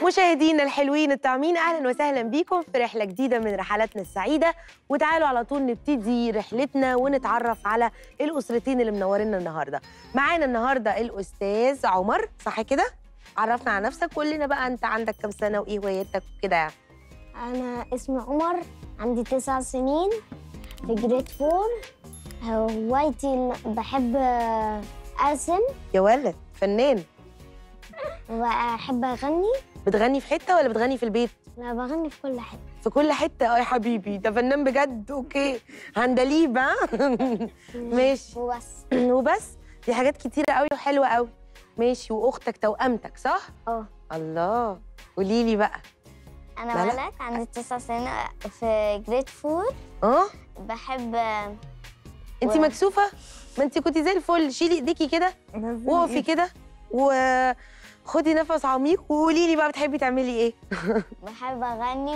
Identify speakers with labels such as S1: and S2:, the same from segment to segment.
S1: مشاهدينا الحلوين الطعمين اهلا وسهلا بيكم في رحله جديده من رحلاتنا السعيده وتعالوا على طول نبتدي رحلتنا ونتعرف على الاسرتين اللي منورينا النهارده معانا النهارده الاستاذ عمر صح كده عرفنا على نفسك قول لنا بقى انت عندك كام سنه وايه هواياتك وكده يعني
S2: أنا اسمي عمر عندي تسع سنين في جريد فور هوايتي إن بحب أرسم
S1: يا ولد فنان
S2: وأحب أغني
S1: بتغني في حته ولا بتغني في البيت
S2: لا بغني في كل حتة
S1: في كل حته اه يا حبيبي ده فنان بجد اوكي هندليب ها ماشي
S2: وبس
S1: وبس دي حاجات كتيره قوي وحلوه قوي ماشي واختك توأمتك صح
S2: اه
S1: الله قولي لي بقى
S2: أنا
S1: ملك؟
S2: ملك عندي تسع سنين في جريد فور
S1: اه
S2: بحب
S1: انت
S2: و-
S1: مكسوفه ما انت كنتي زي الفل شيلي ايديكي كده وقفي كده وخدي نفس عميق وقولي لي بقى بتحبي تعملي ايه
S2: بحب أغني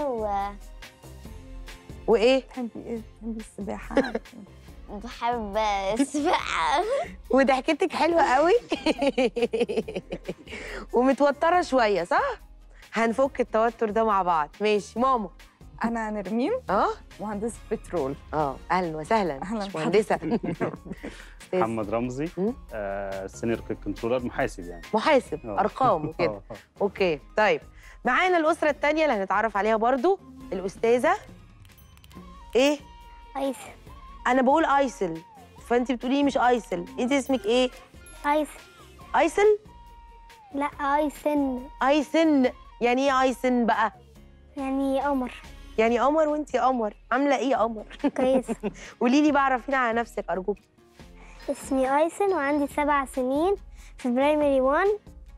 S1: وايه
S3: بتحبي ايه؟ بتحبي السباحة
S2: وبحب السباحة
S1: وضحكتك حلوه قوي ومتوتره شويه صح هنفك التوتر ده مع بعض ماشي ماما
S3: أنا نرمين
S1: اه
S3: مهندسة بترول
S1: اه اهلا وسهلا
S3: أهلاً
S1: مش مهندسه أستاذ.
S4: محمد رمزي
S1: مم.
S4: آه سينيور كنترولر محاسب يعني
S1: محاسب
S4: آه.
S1: ارقام وكده
S4: آه، آه.
S1: اوكي طيب معانا الاسره الثانيه اللي هنتعرف عليها برضو الاستاذه ايه
S2: أيس
S1: انا بقول ايسل فانت بتقولي مش ايسل انت اسمك ايه
S2: أيس
S1: ايسل
S2: لا أيسن
S1: ايسن يعني ايه ايسن بقى
S2: يعني قمر
S1: يعني قمر وانت قمر عامله ايه يا قمر
S2: كويس
S1: قولي لي بقى عرفينا على نفسك ارجوك
S2: اسمي أيسن وعندي سبع سنين في برايمري 1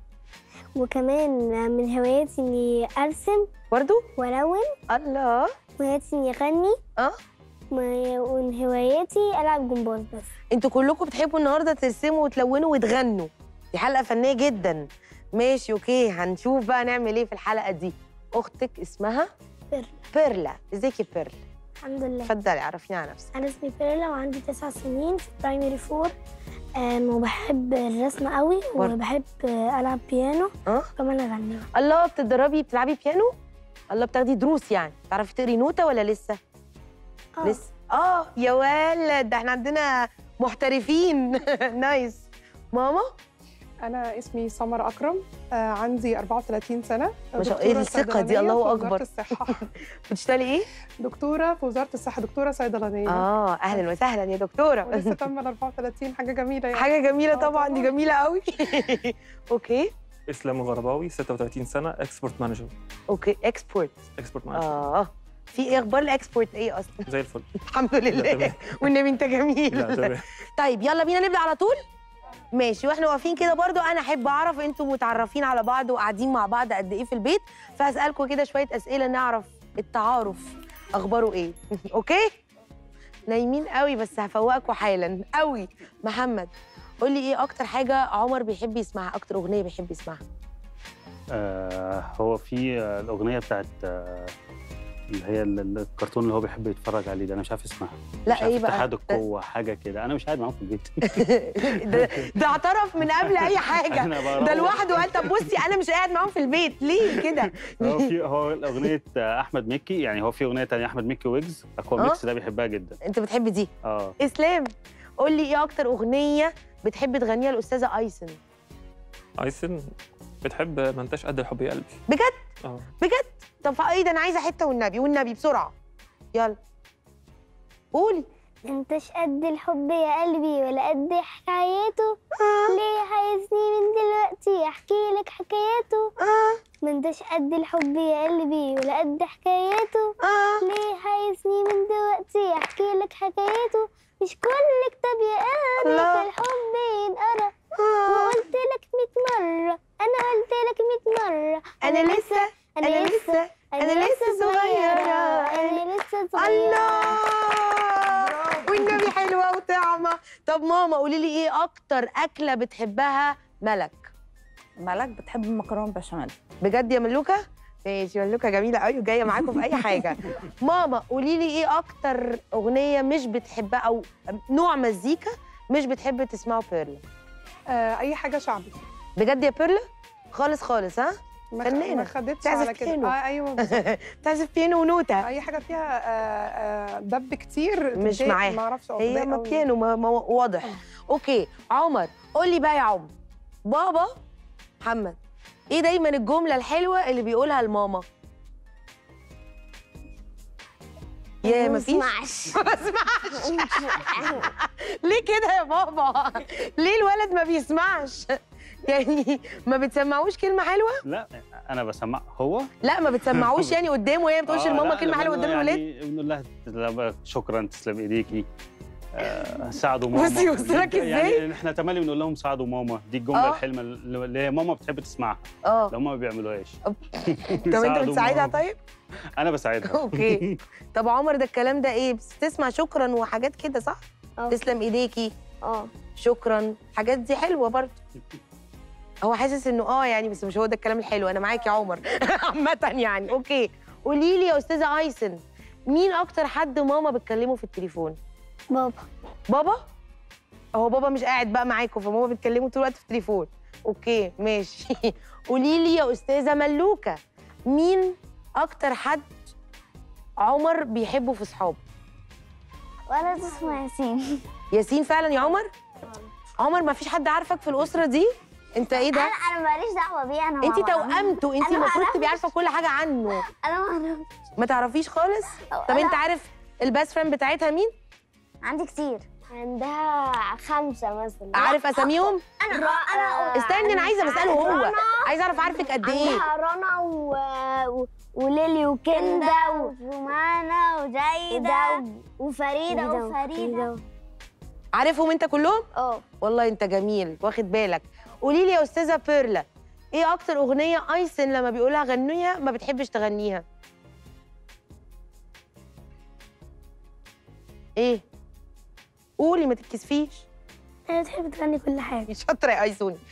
S2: وكمان من هواياتي إني أرسم
S1: برضو
S2: وألون
S1: الله
S2: وهواياتي إني أغني
S1: اه
S2: و- ومن هواياتي ألعب جمباز بس
S1: انتوا كلكم بتحبوا النهارده ترسموا وتلونوا وتغنوا دي حلقه فنيه جدا ماشي اوكي هنشوف بقى نعمل ايه في الحلقه دي اختك اسمها
S2: بيرلا.
S1: بيرلا ازيك يا بيرلا
S2: الحمد لله
S1: اتفضلي عرفيني على نفسك
S2: أنا اسمي بيرلا وعندي تسع سنين في برايمري 4 أم، وبحب الرسم قوي
S1: برضه.
S2: وبحب ألعب بيانو
S1: اه
S2: وكمان أغني
S1: الله بتتدربي بتلعبي بيانو الله بتاخدي دروس يعني تعرفي تقري نوته ولا لسه
S2: آه.
S1: لسه اه يا ولد ده احنا عندنا محترفين نايس ماما
S5: أنا اسمي سمر أكرم آه عندي 34 سنة
S1: ما شاء الله، إيه
S5: دكتورة
S1: الثقة دي؟
S5: صيدلانية
S1: الله
S5: في
S1: أكبر.
S5: وزارة الصحة
S1: بتشتغلي ايه
S5: دكتورة في وزارة الصحة دكتورة صيدلانية
S1: اه اهلا وسهلا يا دكتوره
S5: ولسه تم ال 34 حاجة جميلة يعني
S1: حاجه جميله
S5: آه
S1: طبعا دي
S5: طبعاً.
S1: جميله قوي اوكي
S6: اسلام الغرباوي 36 سنه اكسبورت مانجر
S1: اوكي اكسبورت
S6: اكسبورت مانجر
S1: اه في ايه اخبار الاكسبورت ايه اصلا
S6: زي الفل
S1: الحمد
S6: لا،
S1: لله
S6: تمام.
S1: والنبي انت
S6: لا
S1: جميل
S6: تمام
S1: طيب يلا بينا نبدا على طول ماشي واحنا واقفين كده برضو انا احب اعرف انتوا متعرفين على بعض وقاعدين مع بعض قد ايه في البيت فهسالكم كده شويه اسئله نعرف التعارف اخباره ايه اوكي نايمين قوي بس هفوقكم حالا قوي محمد قول لي ايه اكتر حاجه عمر بيحب يسمعها اكتر اغنيه بيحب يسمعها
S4: آه هو في آه، الاغنيه بتاعت آه اللي هي ال- ال- الكرتون اللي هو بيحب يتفرج عليه ده انا مش عارف اسمها مش
S1: لا
S4: عارف
S1: ايه بقى
S4: اتحاد القوه حاجه كده انا مش قاعد معاهم في البيت
S1: ده, ده اعترف من قبل اي حاجه
S4: أنا
S1: ده
S4: بروح.
S1: لوحده قال طب بصي انا مش قاعد معاهم في البيت ليه كده
S4: هو في هو اغنيه آه، احمد مكي يعني هو في اغنيه تانية احمد مكي ويجز اقوى
S1: آه.
S4: ميكس ده بيحبها جدا
S1: انت بتحب دي
S4: اه
S1: اسلام قول لي ايه اكتر اغنيه بتحب تغنيها الاستاذه ايسن
S6: ايسن بتحب ما انتش قد الحب يا قلبي
S1: بجد؟
S6: اه
S1: طب ايه ده انا عايزه حته والنبي والنبي بسرعه يلا قولي
S2: انتش قد الحب يا قلبي ولا قد حكايته ليه عايزني من دلوقتي احكي لك حكاياته
S1: اه
S2: ما انتش قد الحب يا قلبي ولا قد حكايته
S1: اه
S2: ليه عايزني من دلوقتي احكي لك حكايته مش كل كتاب يا قلبي
S1: الله.
S2: في الحب ينقرا
S1: آه.
S2: وقلت لك 100 مرة أنا قلت لك 100 مرة
S1: انا لسه انا لسه انا لسه صغيره
S2: أنا لسه صغيرة
S1: الله والنبي حلوه وطعمه طب ماما قولي لي ايه اكتر اكله بتحبها ملك
S3: ملك بتحب المكرونة بشاميل
S1: بجد يا ملوكه ماشي ملوكه جميله قوي وجايه معاكم في اي حاجه ماما قولي لي ايه اكتر اغنيه مش بتحبها او نوع مزيكا مش بتحب تسمعه بيرلا
S5: آه أي حاجة شعبي
S1: بجد يا بيرلا خالص خالص ها
S5: ما
S1: فنانة.
S5: ما خدتش
S1: بتعزف
S5: على كده
S1: بيانو.
S5: اه ايوه بالظبط.
S1: بتعزف بيانو ونوتة
S5: اي حاجه فيها آه، آه، دب كتير
S1: مش
S5: تضايق،
S1: معاها.
S5: ما اعرفش أو
S1: هي
S5: تضايق
S1: ما
S5: أوي.
S1: بيانو ما ما واضح اوكي عمر قول لي بقى يا عمر بابا محمد ايه دايما الجمله الحلوه اللي بيقولها لماما يا ما فيش
S2: اسمعش
S1: ما بسمعش ليه كده يا بابا ليه الولد ما بيسمعش يعني ما بتسمعوش كلمه حلوه
S4: لا انا بسمع هو
S1: لا ما بتسمعوش يعني قدامه وهي ما بتقولش
S4: آه،
S1: لماما
S4: لا،
S1: كلمه
S4: لما
S1: حلوه قدام
S4: يعني
S1: الولاد
S4: بنقول لها لا، شكرا تسلم ايديكي آه، ساعدوا ماما
S1: بصي وصلك
S4: دي-
S1: إزاي؟
S4: يعني احنا تملي بنقول لهم ساعدوا ماما دي الجمله
S1: آه.
S4: الحلوه اللي هي ماما بتحب تسمعها
S1: اه
S4: لو ما بيعملوهاش
S1: طب انت
S4: ساعدوا
S1: بتساعدها
S4: ماما.
S1: طيب
S4: انا بساعدها
S1: اوكي طب عمر ده الكلام ده ايه بتسمع شكرا وحاجات كده صح
S2: اه
S1: تسلم ايديكي
S2: اه
S1: شكرا حاجات دي حلوه برضه هو حاسس انه اه يعني بس مش هو ده الكلام الحلو انا معاك يا عمر عامه يعني اوكي قولي لي يا استاذه ايسن مين اكتر حد ماما بتكلمه في التليفون
S2: بابا
S1: بابا هو بابا مش قاعد بقى معاكم فماما بتكلمه طول الوقت في التليفون اوكي ماشي قولي لي يا استاذه ملوكه مين اكتر حد عمر بيحبه في صحابه
S2: ولد اسمه ياسين
S1: ياسين فعلا يا عمر عمر ما فيش حد عارفك في الاسره دي انت ايه ده
S2: انا ماليش دعوه بيه انا
S1: انت توأمته انت
S2: أنا ما
S1: المفروض تبقي
S2: أعرفش.
S1: عارفه كل حاجه عنه
S2: انا ما اعرفش
S1: ما تعرفيش خالص طب
S2: أنا-
S1: انت عارف الباست فريند بتاعتها مين
S2: عندي كتير عندها خمسة مثلا
S1: عارف اساميهم
S2: انا انا
S1: استني انا عايزه بساله هو عايزه اعرف عارفك قد ايه
S2: عندها رنا و... و... وليلي وكندا وجمانة وجيدة وفريدة وفريدة
S1: عارفهم انت كلهم
S2: اه
S1: والله انت جميل واخد بالك قولي لي يا استاذه بيرلا ايه اكتر اغنيه ايسن لما بيقولها غنيها ما بتحبش تغنيها ايه قولي ما تتكسفيش
S2: هي بتحب تغني كل حاجة
S1: شاطره يا ايسوني